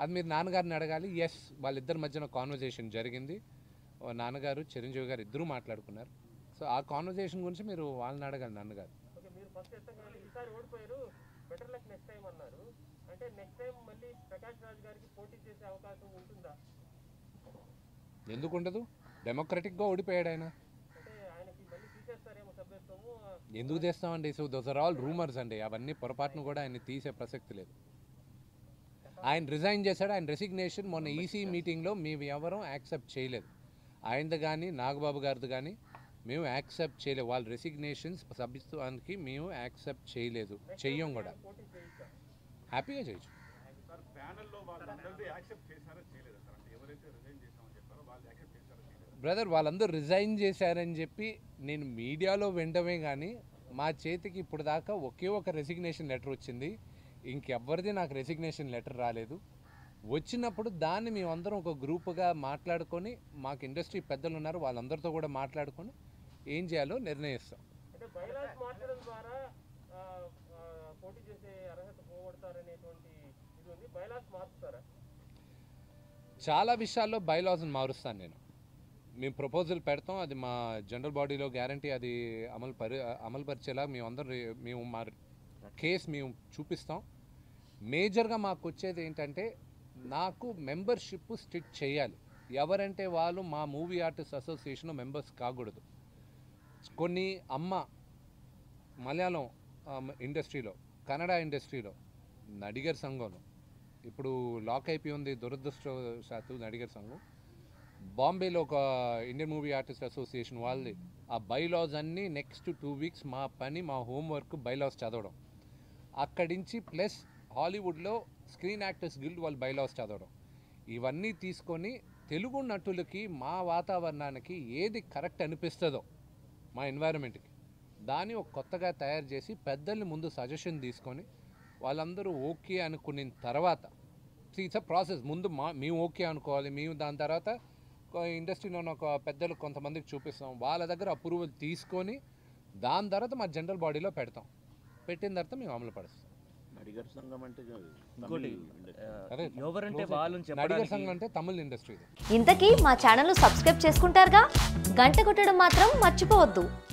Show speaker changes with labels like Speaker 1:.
Speaker 1: అది మీరు నాన్నగారిని అడగాలి ఎస్ వాళ్ళిద్దరి మధ్యన కాన్వర్జేషన్ జరిగింది ఓ నాన్నగారు చిరంజీవి గారు ఇద్దరూ మాట్లాడుకున్నారు సో ఆ కాన్వర్జేషన్ గురించి మీరు వాళ్ళని అడగాలి నాన్నగారు
Speaker 2: ఓకే మీరు ఫస్ట్ ఎత్తగానే ఈసారి ఓడిపోయారు బెటర్ లక్ నెక్స్ట్ టైం అన్నారు అంటే నెక్స్ట్ టైం మళ్ళీ ప్రకాష్ రాజ్ గారికి పోటీ చేసే అవకాశం ఉంటుందా
Speaker 1: ఎందుకు ఉండదు డెమోక్రటిక్గా ఓడిపోయాడు ఆయన
Speaker 2: అంటే ఆయనకి మళ్ళీ తీసేస్తారేమో సభ్యత్వము ఆ,
Speaker 1: ఎందుకు తెస్తామండి so those are all rumours అండి అవన్నీ పొరపాటును కూడా ఆయన తీసే ప్రసక్తి లేదు ఆయన రిజైన్ చేశాడు ఆయన రెసిగ్నేషన్ మొన్న ఈసీ మీటింగ్లో మేము ఎవరూ యాక్సెప్ట్ చేయలేదు ఆయనది కానీ నాగబాబు గారిది కానీ మేము యాక్సెప్ట్ చేయలేదు వాళ్ళ రెసిగ్నేషన్స్ సభ్యత్వానికి మేము యాక్సెప్ట్ చేయలేదు చెయ్యం కూడా
Speaker 2: పోటీ చేయిస్తా
Speaker 1: హ్యాపీగా చేయొచ్చు
Speaker 3: సార్ ప్యానెల్లో వాళ్ళందరినీ యాక్సెప్ట్ చేశారో చేయలేదా సార్ అంటే ఎవరైతే రిజైన్ చేశామని చెప్పారో వాళ్ళు యాక్సెప్ట్ చేశారో చేయలేదా
Speaker 1: బ్రదర్ వాళ్ళందరూ రిజైన్ చేశారని చెప్పి నేను మీడియాలో వినడమే కానీ మా చేతికి ఇప్పుడు దాకా ఒకే ఒక రెసిగ్నేషన్ లెటర్ వచ్చింది ఇంకెవ్వరిది నాకు రెసిగ్నేషన్ లెటర్ రాలేదు వచ్చినప్పుడు దాన్ని మేమందరం ఒక గ్రూప్గా మాట్లాడుకొని మాకు ఇండస్ట్రీ పెద్దలు ఉన్నారు వాళ్ళందరితో కూడా మాట్లాడుకొని ఏం చేయాలో నిర్ణయిస్తాం
Speaker 2: అంటే బైలాస్ మార్చడం ద్వారా ఆ, ఆ, పోటీ చేసే అర్హత పోగొడతారనేటువంటి ఇది ఉంది బైలాస్ మార్చుతారా
Speaker 1: చాలా విషయాల్లో బైలాస్ని మారుస్తాను నేను మేము ప్రపోజల్ పెడతాం అది మా జనరల్ బాడీలో గ్యారంటీ అది అమలు పరి అమలు పరిచేలా మేము అందరం రే- మేము మా కేస్ మేము చూపిస్తాం మేజర్గా మాకు వచ్చేది ఏంటంటే నాకు మెంబర్షిప్ స్టిక్ చేయాలి ఎవరంటే వాళ్ళు మా మూవీ ఆర్టిస్ట్ అసోసియేషన్ మెంబర్స్ కాకూడదు కొన్ని అమ్మ మలయాళం ఆ, ఇండస్ట్రీలో కన్నడ ఇండస్ట్రీలో నడిగర్ సంఘంలో ఇప్పుడు లాక్ అయిపోయి ఉంది దురదృష్టవశాత్తు నడిగర్ సంఘం బాంబేలో ఒక ఇండియన్ మూవీ ఆర్టిస్ట్ అసోసియేషన్ వాళ్ళది ఆ బైలాస్ అన్నీ నెక్స్ట్ టూ వీక్స్ మా పని మా హోంవర్క్ బైలాస్ చదవడం అక్కడి నుంచి ప్లస్ హాలీవుడ్లో స్క్రీన్ యాక్టర్స్ గిల్డ్ వాళ్ళు బైలాస్ చదవడం ఇవన్నీ తీసుకొని తెలుగు నటులకి మా వాతావరణానికి ఏది కరెక్ట్ అనిపిస్తుందో మా ఎన్వైరన్మెంట్కి దాన్ని ఒక కొత్తగా తయారు చేసి పెద్దల్ని ముందు సజెషన్ తీసుకొని వాళ్ళందరూ ఓకే అనుకున్న తర్వాత ఇట్స్ అ ప్రాసెస్ ముందు మా మేము ఓకే అనుకోవాలి మేము దాని తర్వాత ఇండస్ట్రీలో ఉన్న ఒక పెద్దలు కొంతమందికి చూపిస్తాం వాళ్ళ దగ్గర అప్రూవల్ తీసుకొని దాని తర్వాత మా జనరల్ బాడీలో పెడతాం పెట్టిన తర్వాత మేము అమలు పరుస్తాం
Speaker 4: నడిగర్ సంఘం అంటే
Speaker 5: ఇంకోటి ఆ,
Speaker 1: అదే
Speaker 5: ఎవరంటే వాళ్ళని
Speaker 1: నడిగర్
Speaker 5: చెప్పడానికి
Speaker 1: సంఘం అంటే తమిళ ఇండస్ట్రీ
Speaker 6: ఇంతకీ మా ఛానల్ను సబ్స్క్రైబ్ చేసుకుంటారుగా గంట కొట్టడం మాత్రం మర్చిపోవద్దు